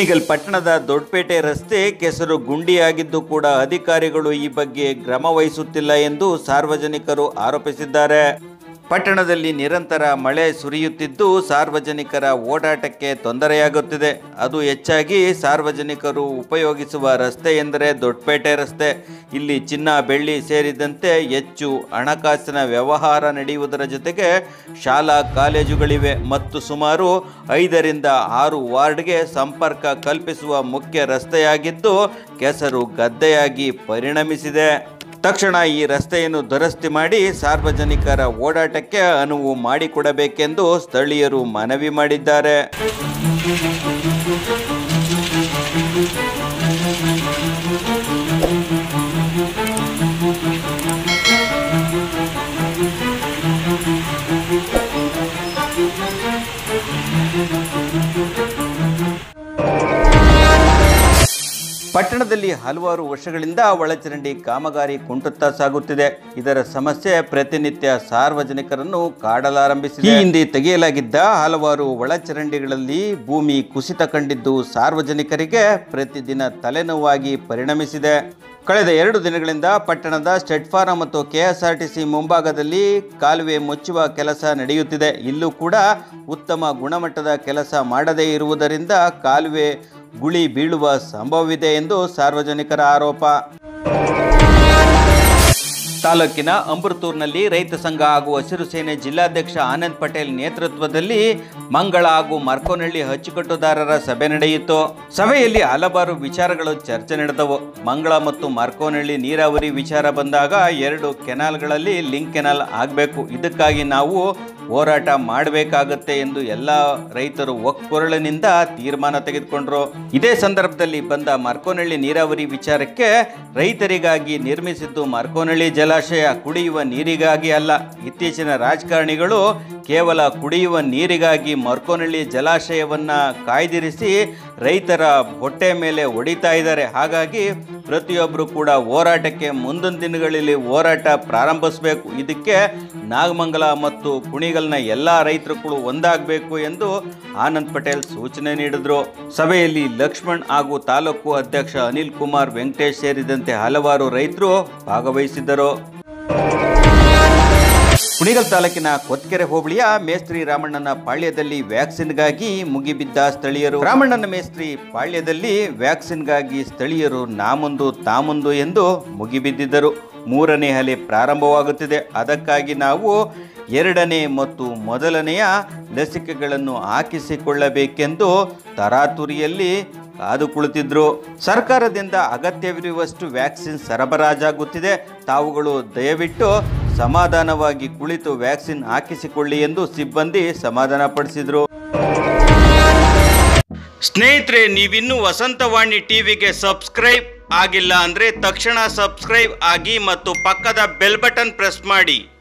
ಕುಣಿಗಲ್ ಪಟ್ಟಣದ ದೊಡ್ಡಪೇಟೆ ರಸ್ತೆ ಕೆಸರು ಗುಂಡಿಯಾಗಿದ್ದು ಕೂಡ ಅಧಿಕಾರಿಗಳು ಈ ಬಗ್ಗೆ ಕ್ರಮ ವಹಿಸುತ್ತಿಲ್ಲ ಎಂದು ಸಾರ್ವಜನಿಕರು ಆರೋಪಿಸಿದ್ದಾರೆ ಪಟ್ಟಣದಲ್ಲಿ ನಿರಂತರ ಮಳೆ ಸುರಿಯುತ್ತಿದ್ದು ಸಾರ್ವಜನಿಕರ ಓಡಾಟಕ್ಕೆ ತೊಂದರೆಯಾಗುತ್ತಿದೆ ಅದು ಹೆಚ್ಚಾಗಿ ಸಾರ್ವಜನಿಕರು ಉಪಯೋಗಿಸುವ ರಸ್ತೆ ಎಂದರೆ ದೊಡ್ಡಪೇಟೆ ರಸ್ತೆ ಇಲ್ಲಿ ಚಿನ್ನ ಬೆಳ್ಳಿ ಸೇರಿದಂತೆ ಹೆಚ್ಚು ಹಣಕಾಸಿನ ವ್ಯವಹಾರ ನಡೆಯುವುದರ ಜೊತೆಗೆ ಶಾಲಾ ಕಾಲೇಜುಗಳಿವೆ ಮತ್ತು ಸುಮಾರು ಐದರಿಂದ ಆರು ವಾರ್ಡ್ಗೆ ಸಂಪರ್ಕ ಕಲ್ಪಿಸುವ ಮುಖ್ಯ ರಸ್ತೆಯಾಗಿದ್ದು ಕೆಸರು ಗದ್ದೆಯಾಗಿ ಪರಿಣಮಿಸಿದೆ ತಕ್ಷಣ ಈ ರಸ್ತೆಯನ್ನು ದುರಸ್ತಿ ಮಾಡಿ ಸಾರ್ವಜನಿಕರ ಓಡಾಟಕ್ಕೆ ಅನುವು ಮಾಡಿಕೊಡಬೇಕೆಂದು ಸ್ಥಳೀಯರು ಮನವಿ ಮಾಡಿದ್ದಾರೆ ಪಟ್ಟಣದಲ್ಲಿ ಹಲವಾರು ವರ್ಷಗಳಿಂದ ಒಳಚರಂಡಿ ಕಾಮಗಾರಿ ಕುಂಟುತ್ತಾ ಸಾಗುತ್ತಿದೆ ಇದರ ಸಮಸ್ಯೆ ಪ್ರತಿನಿತ್ಯ ಸಾರ್ವಜನಿಕರನ್ನು ಕಾಡಲಾರಂಭಿಸಿದೆ ಈ ಹಿಂದೆ ತೆಗೆಯಲಾಗಿದ್ದ ಹಲವಾರು ಒಳಚರಂಡಿಗಳಲ್ಲಿ ಭೂಮಿ ಕುಸಿತ ಕಂಡಿದ್ದು ಸಾರ್ವಜನಿಕರಿಗೆ ಪ್ರತಿದಿನ ತಲೆನೋವಾಗಿ ಪರಿಣಮಿಸಿದೆ ಕಳೆದ ಎರಡು ದಿನಗಳಿಂದ ಪಟ್ಟಣದ ಸ್ಟೆಡ್ ಫಾರಂ ಮತ್ತು ಕೆಎಸ್ಆರ್ಟಿಸಿ ಮುಂಭಾಗದಲ್ಲಿ ಕಾಲುವೆ ಮುಚ್ಚುವ ಕೆಲಸ ನಡೆಯುತ್ತಿದೆ ಇಲ್ಲೂ ಕೂಡ ಉತ್ತಮ ಗುಣಮಟ್ಟದ ಕೆಲಸ ಮಾಡದೇ ಇರುವುದರಿಂದ ಕಾಲುವೆ ಗುಳಿ ಬೀಳುವ ಸಂಭವವಿದೆ ಎಂದು ಸಾರ್ವಜನಿಕರ ಆರೋಪ ತಾಲೂಕಿನ ಅಮೃತೂರಿನಲ್ಲಿ ರೈತ ಸಂಘ ಹಾಗೂ ಹಸಿರು ಸೇನೆ ಜಿಲ್ಲಾಧ್ಯಕ್ಷ ಆನಂದ್ ಪಟೇಲ್ ನೇತೃತ್ವದಲ್ಲಿ ಮಂಗಳ ಹಾಗೂ ಮರ್ಕೋನಹಳ್ಳಿ ಅಚ್ಚುಕಟ್ಟುದಾರರ ಸಭೆ ನಡೆಯಿತು ಸಭೆಯಲ್ಲಿ ಹಲವಾರು ವಿಚಾರಗಳು ಚರ್ಚೆ ನಡೆದವು ಮಂಗಳ ಮತ್ತು ಮರ್ಕೋನಹಳ್ಳಿ ನೀರಾವರಿ ವಿಚಾರ ಬಂದಾಗ ಎರಡು ಕೆನಾಲ್ಗಳಲ್ಲಿ ಲಿಂಕ್ ಕೆನಾಲ್ ಆಗಬೇಕು ಇದಕ್ಕಾಗಿ ನಾವು ಹೋರಾಟ ಮಾಡಬೇಕಾಗತ್ತೆ ಎಂದು ಎಲ್ಲ ರೈತರು ಒಕ್ಕೊರಳಿನಿಂದ ತೀರ್ಮಾನ ತೆಗೆದುಕೊಂಡ್ರು ಇದೇ ಸಂದರ್ಭದಲ್ಲಿ ಬಂದ ಮರ್ಕೋನಹಳ್ಳಿ ನೀರಾವರಿ ವಿಚಾರಕ್ಕೆ ರೈತರಿಗಾಗಿ ನಿರ್ಮಿಸಿದ್ದು ಮರ್ಕೋನಹಳ್ಳಿ ಜಲಾಶಯ ಕುಡಿಯುವ ನೀರಿಗಾಗಿ ಅಲ್ಲ ಇತ್ತೀಚಿನ ರಾಜಕಾರಣಿಗಳು ಕೇವಲ ಕುಡಿಯುವ ನೀರಿಗಾಗಿ ಮರ್ಕೋನಹಳ್ಳಿ ಜಲಾಶಯವನ್ನ ಕಾಯ್ದಿರಿಸಿ ರೈತರ ಹೊಟ್ಟೆ ಮೇಲೆ ಹೊಡಿತಾ ಇದ್ದಾರೆ ಹಾಗಾಗಿ ಪ್ರತಿಯೊಬ್ಬರು ಕೂಡ ಹೋರಾಟಕ್ಕೆ ಮುಂದಿನ ದಿನಗಳಲ್ಲಿ ಹೋರಾಟ ಪ್ರಾರಂಭಿಸಬೇಕು ಇದಕ್ಕೆ ನಾಗಮಂಗಲ ಮತ್ತು ಕುಣಿಗಲ್ನ ಎಲ್ಲ ರೈತರುಗಳು ಒಂದಾಗಬೇಕು ಎಂದು ಆನಂದ್ ಪಟೇಲ್ ಸೂಚನೆ ನೀಡಿದರು ಸಭೆಯಲ್ಲಿ ಲಕ್ಷ್ಮಣ್ ಹಾಗೂ ತಾಲೂಕು ಅಧ್ಯಕ್ಷ ಅನಿಲ್ ಕುಮಾರ್ ವೆಂಕಟೇಶ್ ಸೇರಿದಂತೆ ಹಲವಾರು ರೈತರು ಭಾಗವಹಿಸಿದ್ದರು ಕುಣಿಗಲ್ ತಾಲೂಕಿನ ಕೊತ್ಕೆರೆ ಹೋಬಳಿಯ ಮೇಸ್ತ್ರಿ ರಾಮಣ್ಣನ ಪಾಳ್ಯದಲ್ಲಿ ವ್ಯಾಕ್ಸಿನ್ಗಾಗಿ ಮುಗಿಬಿದ್ದ ಸ್ಥಳೀಯರು ರಾಮಣ್ಣನ ಮೇಸ್ತ್ರಿ ಪಾಳ್ಯದಲ್ಲಿ ವ್ಯಾಕ್ಸಿನ್ಗಾಗಿ ಸ್ಥಳೀಯರು ನಾಮುಂದು ತಾಮುಂದು ಎಂದು ಮುಗಿಬಿದ್ದಿದ್ದರು ಮೂರನೇ ಅಲೆ ಪ್ರಾರಂಭವಾಗುತ್ತಿದೆ ಅದಕ್ಕಾಗಿ ನಾವು ಎರಡನೇ ಮತ್ತು ಮೊದಲನೆಯ ಲಸಿಕೆಗಳನ್ನು ಹಾಕಿಸಿಕೊಳ್ಳಬೇಕೆಂದು ತರಾತುರಿಯಲ್ಲಿ ಕಾದು ಕುಳಿತಿದ್ರು ಸರ್ಕಾರದಿಂದ ಅಗತ್ಯವಿರುವಷ್ಟು ವ್ಯಾಕ್ಸಿನ್ ಸರಬರಾಜಾಗುತ್ತಿದೆ ತಾವುಗಳು ದಯವಿಟ್ಟು ಸಮಾಧಾನವಾಗಿ ಕುಳಿತು ವ್ಯಾಕ್ಸಿನ್ ಹಾಕಿಸಿಕೊಳ್ಳಿ ಎಂದು ಸಿಬ್ಬಂದಿ ಸಮಾಧಾನಪಡಿಸಿದರು ಸ್ನೇಹಿತರೆ ನೀವಿನ್ನೂ ವಸಂತವಾಣಿ ಟಿವಿಗೆ ಸಬ್ಸ್ಕ್ರೈಬ್ ಆಗಿಲ್ಲ ಅಂದರೆ ತಕ್ಷಣ ಸಬ್ಸ್ಕ್ರೈಬ್ ಆಗಿ ಮತ್ತು ಪಕ್ಕದ ಬೆಲ್ ಬಟನ್ ಪ್ರೆಸ್ ಮಾಡಿ